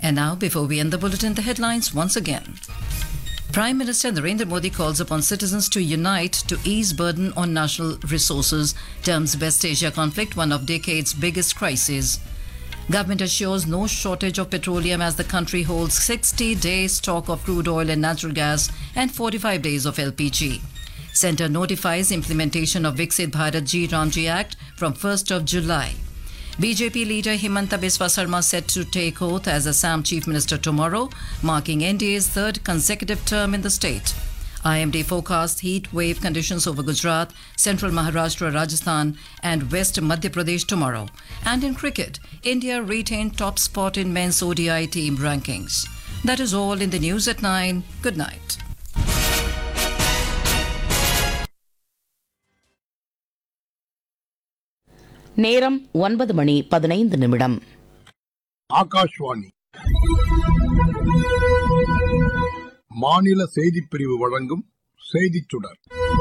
And now, before we end the bulletin, the headlines once again. Prime Minister Narendra Modi calls upon citizens to unite to ease burden on national resources, terms West Asia conflict one of decade's biggest crises. Government assures no shortage of petroleum as the country holds 60 days stock of crude oil and natural gas and 45 days of LPG. Centre notifies implementation of Viksit Bharat G Ramji Act from 1st of July. BJP leader Himanta Biswa Sarma set to take oath as Assam Chief Minister tomorrow, marking NDA's third consecutive term in the state. IMD forecast heat wave conditions over Gujarat, central Maharashtra, Rajasthan, and west Madhya Pradesh tomorrow. And in cricket, India retained top spot in men's ODI team rankings. That is all in the news at 9. Good night. நேரம் ஒன்பது மணி பதினைந்து நிமிடம் ஆகாஷ்வாணி மாநில செய்திப் பிரிவு வழங்கும் செய்திச் சுடர்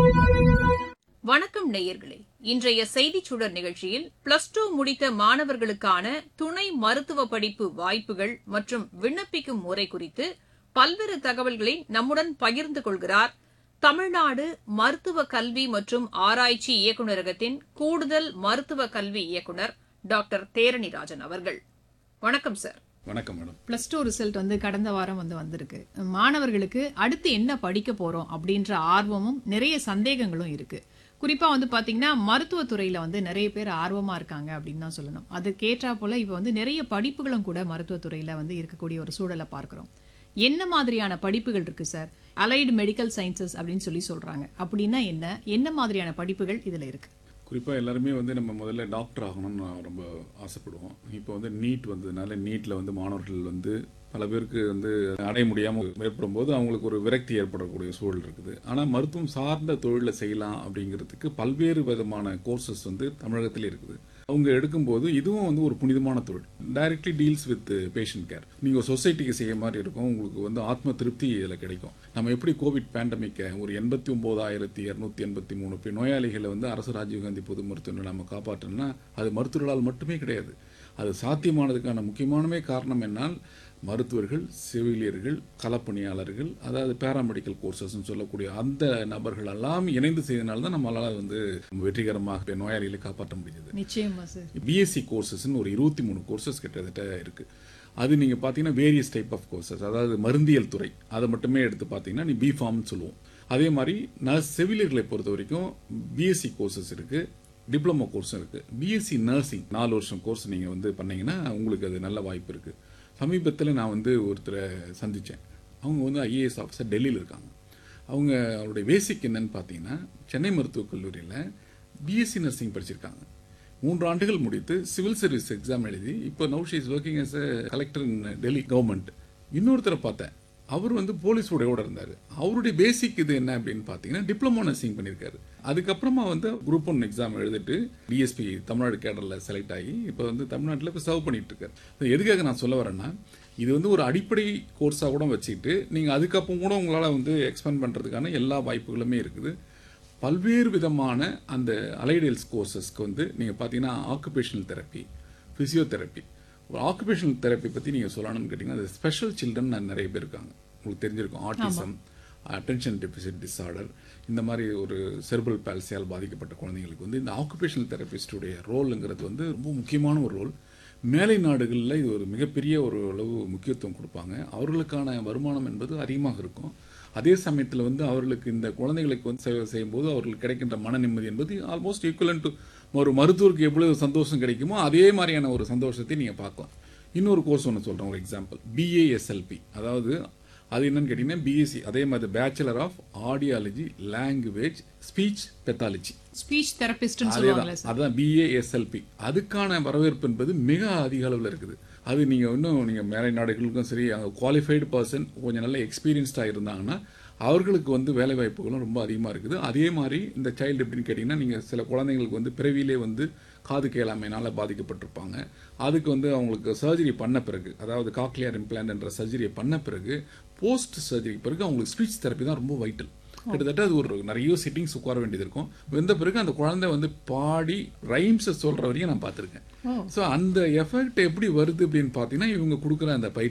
வணக்கம் நேயர்களே இன்றைய செய்திச் சுடர் நிகழ்ச்சியில் பிளஸ் டூ முடித்த மாணவர்களுக்கான துணை மருத்துவ படிப்பு வாய்ப்புகள் மற்றும் விண்ணப்பிக்கும் முறை குறித்து பல்வேறு தகவல்களை நம்முடன் பகிர்ந்து கொள்கிறார் தமிழ்நாடு மருத்துவ கல்வி மற்றும் ஆராய்ச்சி இயக்குநரகத்தின் கூடுதல் மருத்துவ கல்வி இயக்குநர் டாக்டர் தேரணிராஜன் அவர்கள் வணக்கம் சார் வணக்கம் மேடம் ப்ளஸ் டூ ரிசல்ட் வந்து கடந்த வாரம் வந்து வந்திருக்கு மாணவர்களுக்கு அடுத்து என்ன படிக்க போறோம் அப்படின்ற ஆர்வமும் நிறைய சந்தேகங்களும் இருக்கு குறிப்பா வந்து பாத்தீங்கன்னா மருத்துவத்துறையில வந்து நிறைய பேர் ஆர்வமா இருக்காங்க அப்படின்னு தான் சொல்லணும் அதுக்கேற்றா போல இப்ப வந்து நிறைய படிப்புகளும் கூட மருத்துவத்துறையில வந்து இருக்கக்கூடிய ஒரு சூழலை பார்க்கிறோம் என்ன மாதிரியான படிப்புகள் இருக்கு சார் அலைடு மெடிக்கல் சயின்சஸ் அப்படின்னு சொல்லி சொல்றாங்க அப்படின்னா என்ன என்ன மாதிரியான படிப்புகள் இதுல இருக்கு குறிப்பாக எல்லாருமே வந்து நம்ம முதல்ல டாக்டர் ஆகணும்னு நான் ரொம்ப ஆசைப்படுவோம் இப்போ வந்து நீட் வந்ததுனால நீட்டில் வந்து மாணவர்கள் வந்து பல பேருக்கு வந்து அடைய முடியாமல் ஏற்படும் போது அவங்களுக்கு ஒரு விரக்தி ஏற்படக்கூடிய சூழல் இருக்குது ஆனால் மருத்துவம் சார்ந்த தொழிலை செய்யலாம் அப்படிங்கிறதுக்கு பல்வேறு விதமான கோர்சஸ் வந்து தமிழகத்தில் இருக்குது அவங்க எடுக்கும்போது இதுவும் வந்து ஒரு புனிதமான தொழில் directly deals with patient care நீங்கள் சொசைட்டிக்கு செய்ய மாதிரி இருக்கும் உங்களுக்கு வந்து ஆத்ம திருப்தி இதில் கிடைக்கும் நம்ம எப்படி கோவிட் பேண்டமிக்கை ஒரு எண்பத்தி ஒம்போதாயிரத்தி இரநூத்தி எண்பத்தி மூணு பேர் நோயாளிகளை வந்து அரசு ராஜீவ்காந்தி பொது மருத்துவமனை நம்ம காப்பாற்றணும்னா அது மருத்துவர்களால் மட்டுமே கிடையாது அது சாத்தியமானதுக்கான முக்கியமானமே காரணம் என்னால் மருத்துவர்கள் செவிலியர்கள் களப்பணியாளர்கள் அதாவது பேராமெடிக்கல் கோர்சஸ்ன்னு சொல்லக்கூடிய அந்த நபர்கள் எல்லாம் இணைந்து செய்தனால தான் நம்மளால் வந்து வெற்றிகரமாக நோயாளிகளை காப்பாற்ற முடிஞ்சது நிச்சயமா சார் பிஎஸ்சி கோர்சஸ்னு ஒரு இருபத்தி மூணு கோர்சஸ் கிட்டத்தட்ட இருக்கு அது நீங்கள் பார்த்தீங்கன்னா வேரியஸ் டைப் ஆஃப் கோர்சஸ் அதாவது மருந்தியல் துறை அதை மட்டுமே எடுத்து பார்த்தீங்கன்னா நீ பிஃபார்ம்னு சொல்லுவோம் அதே மாதிரி நர்ஸ் செவிலியர்களை பொறுத்த வரைக்கும் பிஎஸ்சி கோர்சஸ் இருக்கு டிப்ளமோ கோர்ஸும் இருக்கு பிஎஸ்சி நர்சிங் நாலு வருஷம் கோர்ஸ் நீங்கள் வந்து பண்ணீங்கன்னா உங்களுக்கு அது நல்ல வாய்ப்பு இருக்கு சமீபத்தில் நான் வந்து ஒருத்தரை சந்தித்தேன் அவங்க வந்து ஐஏஎஸ் ஆஃபீஸர் டெல்லியில் இருக்காங்க அவங்க அவருடைய பேசிக் என்னன்னு பார்த்தீங்கன்னா சென்னை மருத்துவக் கல்லூரியில் பிஎஸ்சி நர்சிங் படிச்சிருக்காங்க மூன்று ஆண்டுகள் முடித்து சிவில் சர்வீஸ் எக்ஸாம் எழுதி இப்போ now she is working as collector in Delhi government இன்னொருத்தரை பார்த்தேன் அவர் வந்து போலீஸ் உடையோட இருந்தார் அவருடைய பேசிக் இது என்ன அப்படின்னு பார்த்தீங்கன்னா டிப்ளமோ நர்சிங் பண்ணியிருக்காரு அதுக்கப்புறமா வந்து குரூப் ஒன் எக்ஸாம் எழுதிட்டு டிஎஸ்பி தமிழ்நாடு கேடரில் செலக்ட் ஆகி இப்போ வந்து தமிழ்நாட்டில் இப்போ சர்வ் பண்ணிட்டு இருக்காரு இது எதுக்காக நான் சொல்ல வரேன்னா இது வந்து ஒரு அடிப்படை கோர்ஸாக கூட வச்சுக்கிட்டு நீங்கள் அதுக்கப்புறம் கூட உங்களால் வந்து எக்ஸ்பேண்ட் பண்ணுறதுக்கான எல்லா வாய்ப்புகளுமே இருக்குது பல்வேறு விதமான அந்த அலைடல்ஸ் கோர்சஸ்க்கு வந்து நீங்கள் பார்த்தீங்கன்னா ஆக்குபேஷனல் தெரப்பி ஃபிசியோதெரப்பி ஒரு ஆக்குபேஷனல் தெரப்பி பற்றி நீங்கள் சொல்லணும்னு கேட்டிங்கன்னா அது ஸ்பெஷல் சில்ட்ரன் நிறைய பேர் இருக்காங்க உங்களுக்கு தெரிஞ்சிருக்கும் ஆட்டிசம் அட்டென்ஷன் டெபிசிட் டிஸார்டர் இந்த மாதிரி ஒரு செர்பல் பால்சியால் பாதிக்கப்பட்ட குழந்தைங்களுக்கு வந்து இந்த ஆக்குபேஷனல் தெரபிஸ்டுடைய ரோலுங்கிறது வந்து ரொம்ப முக்கியமான ஒரு ரோல் மேலை நாடுகளில் இது ஒரு மிகப்பெரிய ஒரு அளவு முக்கியத்துவம் கொடுப்பாங்க அவர்களுக்கான வருமானம் என்பது அதிகமாக இருக்கும் அதே சமயத்தில் வந்து அவர்களுக்கு இந்த குழந்தைகளுக்கு வந்து சேவை செய்யும்போது அவர்களுக்கு கிடைக்கின்ற மன நிம்மதி என்பது ஆல்மோஸ்ட் ஈக்குவலன் டு ஒரு மருத்துவருக்கு எவ்வளவு சந்தோஷம் கிடைக்குமோ அதே மாதிரியான ஒரு சந்தோஷத்தை நீங்கள் பார்க்கலாம் இன்னொரு கோர்ஸ் ஒன்று சொல்கிறேன் ஒரு எக்ஸாம்பிள் பிஏஎஸ்எல்பி அதாவது அது என்னன்னு கேட்டிங்கன்னா பிஎஸ்சி அதே மாதிரி bachelor of audiology language speech pathology speech தெரபிஸ்ட்னு அதேதான் சொல்லுவாங்கல்ல சார் அதான் பிஏஎஸ்எல்பி அதுக்கான வரவேற்பு என்பது மிக அதிக அளவில் இருக்குது அது நீங்கள் இன்னும் நீங்கள் மேலை நாடுகளுக்கும் சரி அங்கே குவாலிஃபைடு பர்சன் கொஞ்சம் நல்ல எக்ஸ்பீரியன்ஸ்டாக இருந்தாங்கன்னா அவர்களுக்கு வந்து வேலை வாய்ப்புகளும் ரொம்ப அதிகமாக இருக்குது அதே மாதிரி இந்த சைல்டு எப்படின்னு கேட்டிங்கன்னா நீங்கள் சில குழந்தைங்களுக்கு வந்து பிறவியிலே வந்து காது கேளாமையினால் பாதிக்கப்பட்டிருப்பாங்க அதுக்கு வந்து அவங்களுக்கு சர்ஜரி பண்ண பிறகு அதாவது காக்லியர் இம்ப்ளான்ட் என்ற சர்ஜரியை பண்ண பிறகு போஸ்ட் சர்ஜரி பிறகு அவங்களுக்கு ஸ்பீச் தெரப்பி தான் ரொம்ப வைட்டல் கிட்டத்தட்ட அது ஒரு நிறைய சிட்டிங்ஸ் உட்கார வேண்டியது இருக்கும் வந்த பிறகு அந்த குழந்தை வந்து பாடி ரைம்ஸை சொல்ற வரைக்கும் நான் பார்த்துருக்கேன் ஸோ அந்த எஃபெக்ட் எப்படி வருது அப்படின்னு பார்த்தீங்கன்னா இவங்க கொடுக்குற அந்த பயிற்சி